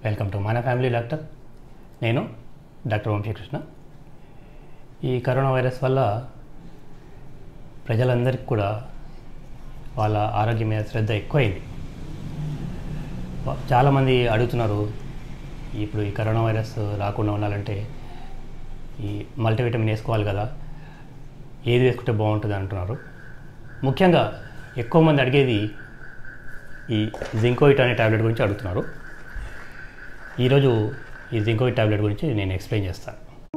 welcome to మన family doctor నేను doctor Vamsikrishna ఈ కరోనా వైరస్ వల్ల ప్రజలందరికీ కూడా వాళ్ళ ఆరోగ్యం మీద శ్రద్ధ ఎక్కువైంది వా- చాలామంది అడుగుతున్నారు ఇప్పుడు ఈ కరోనా వైరస్ రాకుండా ఉండాలంటే ఈ మల్టీవిటమిన్ వేసుకోవాలి కదా ఏది వేసుకుంటే బాగుంటుంది అంటున్నారు ముఖ్యంగా ఎక్కువ మంది అడిగేది ఈ జింకోయిట్ అనే టాబ్లెట్ గురించి అడుగుతున్నారు ఈరోజు ఈ జింకోయిట్ టాబ్లెట్ గురించి నేను ఎక్స్ప్లెయిన్ చేస్తాను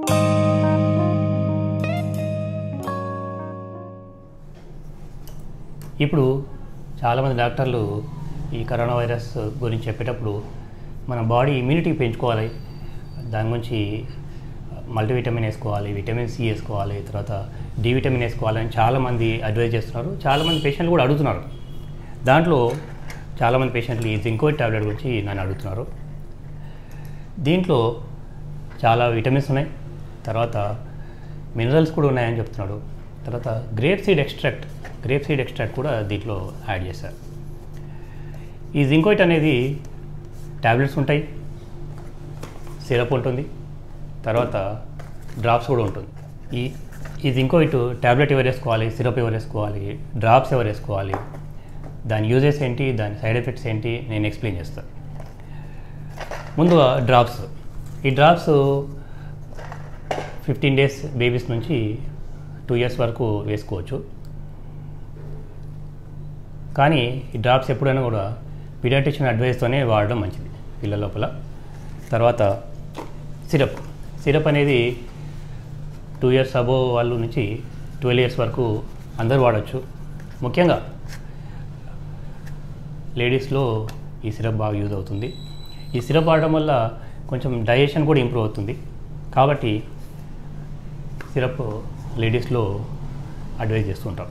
ఇప్పుడు చాలామంది డాక్టర్లు ఈ కరోనా వైరస్ గురించి చెప్పేటప్పుడు మన బాడీ ఇమ్యూనిటీ పెంచుకోవాలి దాని గురించి మల్టీవిటమిన్ వేసుకోవాలి విటమిన్ సి వేసుకోవాలి తర్వాత డి విటమిన్ వేసుకోవాలి అని చాలామంది అడ్వైజ్ చేస్తున్నారు చాలామంది పేషెంట్లు కూడా అడుగుతున్నారు దాంట్లో చాలామంది పేషెంట్లు ఈ జింకోయిట్ టాబ్లెట్ గురించి నన్ను అడుగుతున్నారు దీంట్లో చాలా విటమిన్స్ ఉన్నాయి తర్వాత మినరల్స్ కూడా ఉన్నాయని చెప్తున్నాడు తర్వాత grape seed extract grape seed extract కూడా దీంట్లో యాడ్ చేశారు ఈ జింకోయిట్ అనేది ట్యాబ్లెట్స్ ఉంటాయి సిరప్ ఉంటుంది తర్వాత డ్రాప్స్ కూడా ఉంటుంది ఈ ఈ జింకోయిట్ ట్యాబ్లెట్ ఎవరు వేసుకోవాలి సిరప్ ఎవరు వేసుకోవాలి డ్రాప్స్ ఎవరు వేసుకోవాలి దాని యూజెస్ ఏంటి దాని సైడ్ ఎఫెక్ట్స్ ఏంటి నేను ఎక్స్ప్లెయిన్ చేస్తాను ముందుగా డ్రాప్స్ ఈ డ్రాప్స్ ఫిఫ్టీన్ డేస్ బేబీస్ నుంచి టూ ఇయర్స్ వరకు వేసుకోవచ్చు కానీ ఈ డ్రాప్స్ ఎప్పుడైనా కూడా పీడియాట్రిషియన్ అడ్వైస్తోనే వాడడం మంచిది పిల్లల లోపల తర్వాత సిరప్ సిరప్ అనేది టూ ఇయర్స్ అబో వాళ్ళు నుంచి ట్వెల్వ్ ఇయర్స్ వరకు అందరూ వాడచ్చు ముఖ్యంగా లేడీస్లో ఈ సిరప్ బాగా యూజ్ అవుతుంది ఈ సిరప్ వాడడం వల్ల కొంచెం డైజెషన్ కూడా ఇంప్రూవ్ అవుతుంది కాబట్టి సిరప్ లేడీస్లో అడ్వైజ్ చేస్తుంటాం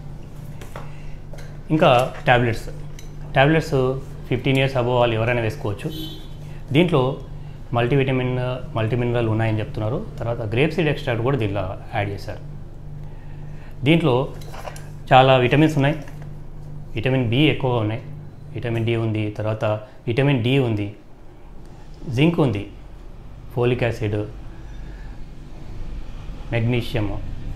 ఇంకా tablets tablets fifteen years above వాళ్ళు ఎవరైనా వేసుకోవచ్చు దీంట్లో మల్టీవిటమిన్ మల్టీమినరల్ ఉన్నాయని చెప్తున్నారు తర్వాత గ్రేప్ సీడ్ ఎక్స్ట్రాక్ట్ కూడా దీంట్లో యాడ్ చేశారు దీంట్లో చాలా విటమిన్స్ ఉన్నాయి విటమిన్ బి ఎక్కువగా ఉన్నాయి విటమిన్ డి ఉంది తర్వాత విటమిన్ డి ఉంది జింక్ ఉంది ఫోలిక్ యాసిడ్ మెగ్నీషియము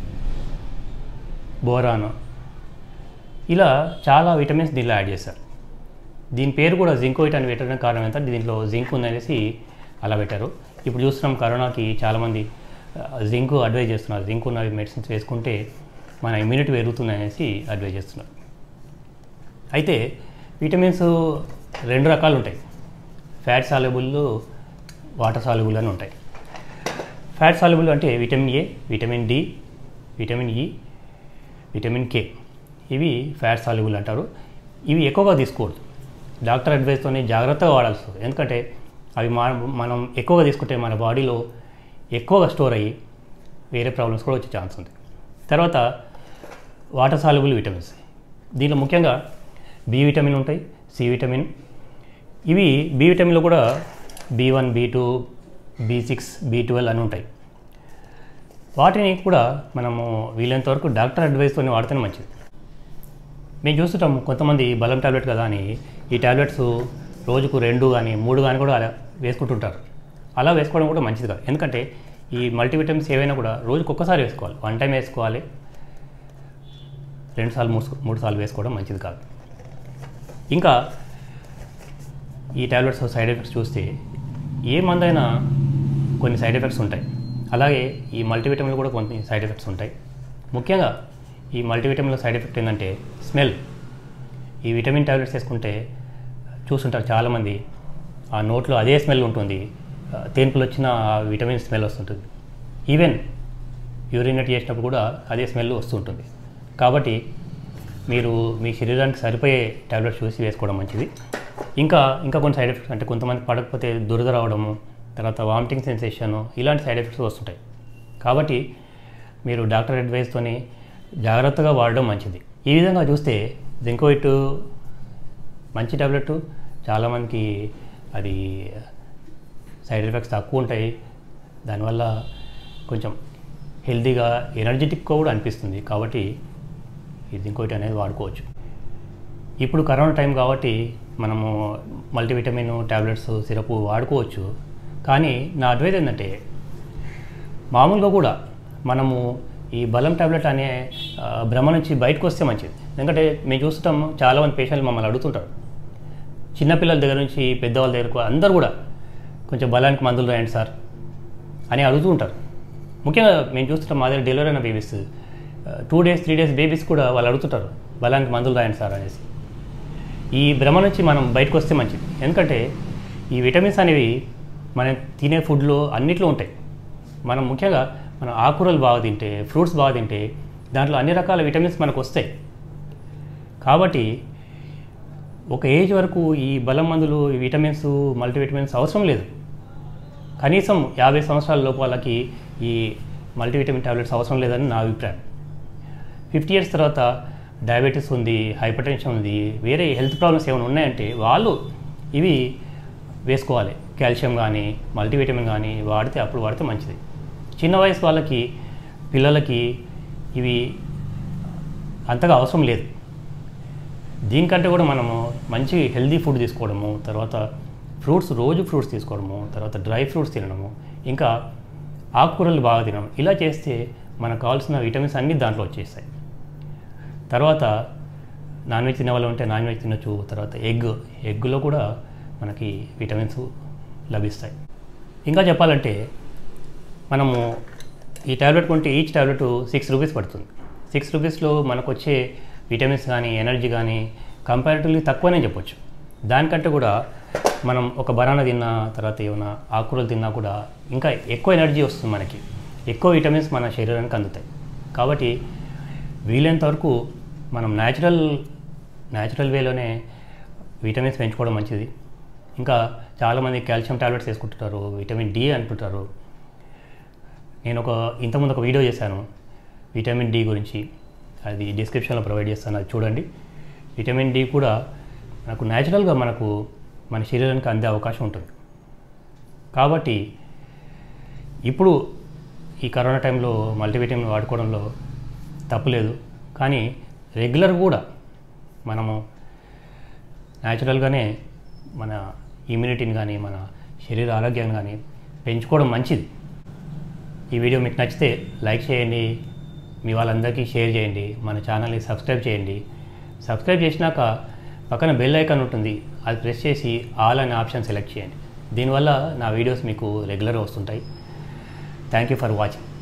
బోరాను ఇలా చాలా విటమిన్స్ దీనిలో యాడ్ చేశారు దీని పేరు కూడా జింకోయిట్ అని పెట్టడానికి కారణం ఏంటంటే దీంట్లో జింక్ ఉందనేసి అలా పెట్టారు ఇప్పుడు చూస్తున్నాం కరోనాకి చాలామంది జింక్ అడ్వైజ్ చేస్తున్నారు జింక్ ఉన్న మెడిసిన్స్ వేసుకుంటే మన ఇమ్యూనిటీ పెరుగుతుంది అనేసి అడ్వైజ్ చేస్తున్నారు అయితే విటమిన్స్ రెండు రకాలు ఉంటాయి ఫ్యాట్ సాల్యుబుల్ వాటర్ సాల్యుబుల్ అని ఉంటాయి ఫ్యాట్ సాల్యుబుల్ అంటే vitamin A vitamin D vitamin E vitamin K ఇవి ఫ్యాట్ సాల్యుబుల్ అంటారు ఇవి ఎక్కువగా తీసుకోకూడదు డాక్టర్ అడ్వైస్తోనే జాగ్రత్తగా వాడాల్సి వస్తుంది ఎందుకంటే అవి మా మనం ఎక్కువగా తీసుకుంటే మన బాడీలో ఎక్కువగా స్టోర్ అయ్యి వేరే ప్రాబ్లమ్స్ కూడా వచ్చే ఛాన్స్ ఉంది తర్వాత వాటర్ సాల్యుబుల్ విటమిన్స్ దీంట్లో ముఖ్యంగా బి విటమిన్ ఉంటాయి సి విటమిన్ ఇవి బి విటమిన్లో కూడా B one B two B six B twelve అని ఉంటాయి వాటిని కూడా మనము వీలైనంత వరకు డాక్టర్ అడ్వైస్తోనే వాడితేనే మంచిది మేము చూస్తుంటాం కొంతమంది బలం టాబ్లెట్ కదా అని ఈ టాబ్లెట్స్ రోజుకు రెండు కానీ మూడు కానీ కూడా అలా వేసుకుంటుంటారు అలా వేసుకోవడం కూడా మంచిది కాదు ఎందుకంటే ఈ మల్టీవిటమిన్స్ ఏవైనా కూడా రోజుకు ఒక్కసారి వేసుకోవాలి వన్ టైం వేసుకోవాలి రెండు సార్లు మూడు మూడు సార్లు వేసుకోవడం మంచిది కాదు ఇంకా ఈ టాబ్లెట్స్ సైడ్ ఎఫెక్ట్స్ చూస్తే ఏ మందైనా కొన్ని సైడ్ ఎఫెక్ట్స్ ఉంటాయి అలాగే ఈ మల్టీవిటమిన్లు కూడా కొన్ని సైడ్ ఎఫెక్ట్స్ ఉంటాయి ముఖ్యంగా ఈ మల్టీవిటమిన్ల సైడ్ ఎఫెక్ట్ ఏంటంటే స్మెల్ ఈ విటమిన్ టాబ్లెట్స్ వేసుకుంటే చూస్తుంటారు చాలామంది ఆ నోట్లో అదే స్మెల్ ఉంటుంది ఆ, తేన్పులు వచ్చిన ఆ విటమిన్ స్మెల్ వస్తుంటుంది ఈవెన్ యూరినేట్ చేసినప్పుడు కూడా అదే స్మెల్ వస్తుంటుంది కాబట్టి మీరు మీ శరీరానికి సరిపోయే టాబ్లెట్స్ చూసి వేసుకోవడం మంచిది ఇంకా ఇంకా కొన్ని సైడ్ ఎఫెక్ట్స్ అంటే కొంతమంది పడకపోతే దురద రావడము తర్వాత వామిటింగ్ సెన్సేషను ఇలాంటి సైడ్ ఎఫెక్ట్స్ వస్తుంటాయి కాబట్టి మీరు డాక్టర్ అడ్వైస్తోని జాగ్రత్తగా వాడడం మంచిది ఈ విధంగా చూస్తే జింకోయిట్ మంచి టాబ్లెట్ చాలామందికి అది సైడ్ ఎఫెక్ట్స్ తక్కువ ఉంటాయి దానివల్ల కొంచెం హెల్తీగా ఎనర్జెటిక్గా కూడా అనిపిస్తుంది కాబట్టి ఇది ఇంకోటి అనేది వాడుకోవచ్చు ఇప్పుడు కరోనా టైం కాబట్టి మనము మల్టీవిటమిన్ ట్యాబ్లెట్స్ సిరప్ వాడుకోవచ్చు కానీ నా అడ్వైజ్ ఏంటంటే మామూలుగా కూడా మనము ఈ బలం టాబ్లెట్ అనే ఆ, భ్రమ నుంచి బయటకు వస్తే మంచిది ఎందుకంటే మేము చూస్తాం చాలామంది పేషెంట్లు మమ్మల్ని అడుగుతుంటారు చిన్నపిల్లల దగ్గర నుంచి పెద్దవాళ్ళ దగ్గరకు అందరూ కూడా కొంచెం బలానికి మందులు రాయండి సార్ అని అడుగుతూ ఉంటారు ముఖ్యంగా మేము చూస్తుంటాం మా దగ్గర డెలివరీ అయిన babies two days three days babies కూడా వాళ్ళు అడుగుతుంటారు బలానికి మందులు రాయండి సార్ అనేసి ఈ భ్రమ నుంచి మనం బయటకు వస్తే మంచిది ఎందుకంటే ఈ విటమిన్స్ అనేవి మనం తినే ఫుడ్లో అన్నిట్లో ఉంటాయి మనం ముఖ్యంగా మనం ఆకుకూరలు బాగా తింటే ఫ్రూట్స్ బాగా తింటే దాంట్లో అన్ని రకాల విటమిన్స్ మనకు వస్తాయి కాబట్టి ఒక ఏజ్ వరకు ఈ బలం మందులు ఈ విటమిన్స్ మల్టీవిటమిన్స్ అవసరం లేదు కనీసం యాభై సంవత్సరాల లోపు వాళ్ళకి ఈ మల్టీవిటమిన్ టాబ్లెట్స్ అవసరం లేదని నా అభిప్రాయం ఫిఫ్టీ ఇయర్స్ తర్వాత డయాబెటీస్ ఉంది హైపర్ టెన్షన్ ఉంది వేరే హెల్త్ ప్రాబ్లమ్స్ ఏమైనా ఉన్నాయంటే వాళ్ళు ఇవి వేసుకోవాలి కాల్షియం కానీ మల్టీవిటమిన్ కానీ వాడితే అప్పుడు వాడితే మంచిది చిన్న వయసు వాళ్ళకి పిల్లలకి ఇవి అంతగా అవసరం లేదు దీనికంటే కూడా మనము మంచి హెల్దీ ఫుడ్ తీసుకోవడము తర్వాత ఫ్రూట్స్ రోజు ఫ్రూట్స్ తీసుకోవడము తర్వాత డ్రై ఫ్రూట్స్ తినడము ఇంకా ఆకుకూరలు బాగా తినడం ఇలా చేస్తే మనకు కావాల్సిన విటమిన్స్ అన్నీ దాంట్లో వచ్చేస్తాయి తర్వాత నాన్ వెజ్ తినే వాళ్ళు ఉంటే నాన్ వెజ్ తినొచ్చు తర్వాత ఎగ్ ఎగ్లో కూడా మనకి విటమిన్స్ లభిస్తాయి ఇంకా చెప్పాలంటే మనము ఈ ట్యాబ్లెట్ కొంటే ఈచ్ ట్యాబ్లెట్ సిక్స్ రూపీస్ పడుతుంది సిక్స్ రూపీస్లో మనకు వచ్చే విటమిన్స్ కానీ ఎనర్జీ కానీ కంపారిటివ్లీ తక్కువనే చెప్పొచ్చు దానికంటే కూడా మనం ఒక బనానా తిన్నా తర్వాత ఏమైనా ఆకుకూరలు తిన్నా కూడా ఇంకా ఎక్కువ ఎనర్జీ వస్తుంది మనకి ఎక్కువ విటమిన్స్ మన శరీరానికి అందుతాయి కాబట్టి వీలైనంత వరకు మనం న్యాచురల్ న్యాచురల్ వేలోనే విటమిన్స్ పెంచుకోవడం మంచిది ఇంకా చాలామంది కాల్షియం టాబ్లెట్స్ వేసుకుంటుంటారు విటమిన్ డి అంటుంటారు నేను ఒక ఇంతకుముందు ఒక వీడియో చేశాను విటమిన్ డి గురించి అది డిస్క్రిప్షన్లో ప్రొవైడ్ చేస్తాను అది చూడండి విటమిన్ డి కూడా మనకు న్యాచురల్గా మనకు మన శరీరానికి అందే అవకాశం ఉంటుంది కాబట్టి ఇప్పుడు ఈ కరోనా టైంలో మల్టీవిటమిన్ వాడుకోవడంలో తప్పులేదు కానీ రెగ్యులర్ కూడా మనము న్యాచురల్గానే మన ఇమ్యూనిటీని కానీ మన శరీర ఆరోగ్యాన్ని కానీ పెంచుకోవడం మంచిది ఈ వీడియో మీకు నచ్చితే లైక్ చేయండి మీ వాళ్ళందరికీ షేర్ చేయండి మన ఛానల్ని సబ్స్క్రైబ్ చేయండి సబ్స్క్రైబ్ చేసినాక పక్కన బెల్ ఐకాన్ ఉంటుంది అది ప్రెస్ చేసి ఆల్ అనే ఆప్షన్ సెలెక్ట్ చేయండి దీనివల్ల నా వీడియోస్ మీకు రెగ్యులర్గా వస్తుంటాయి థ్యాంక్ యూ ఫర్ వాచింగ్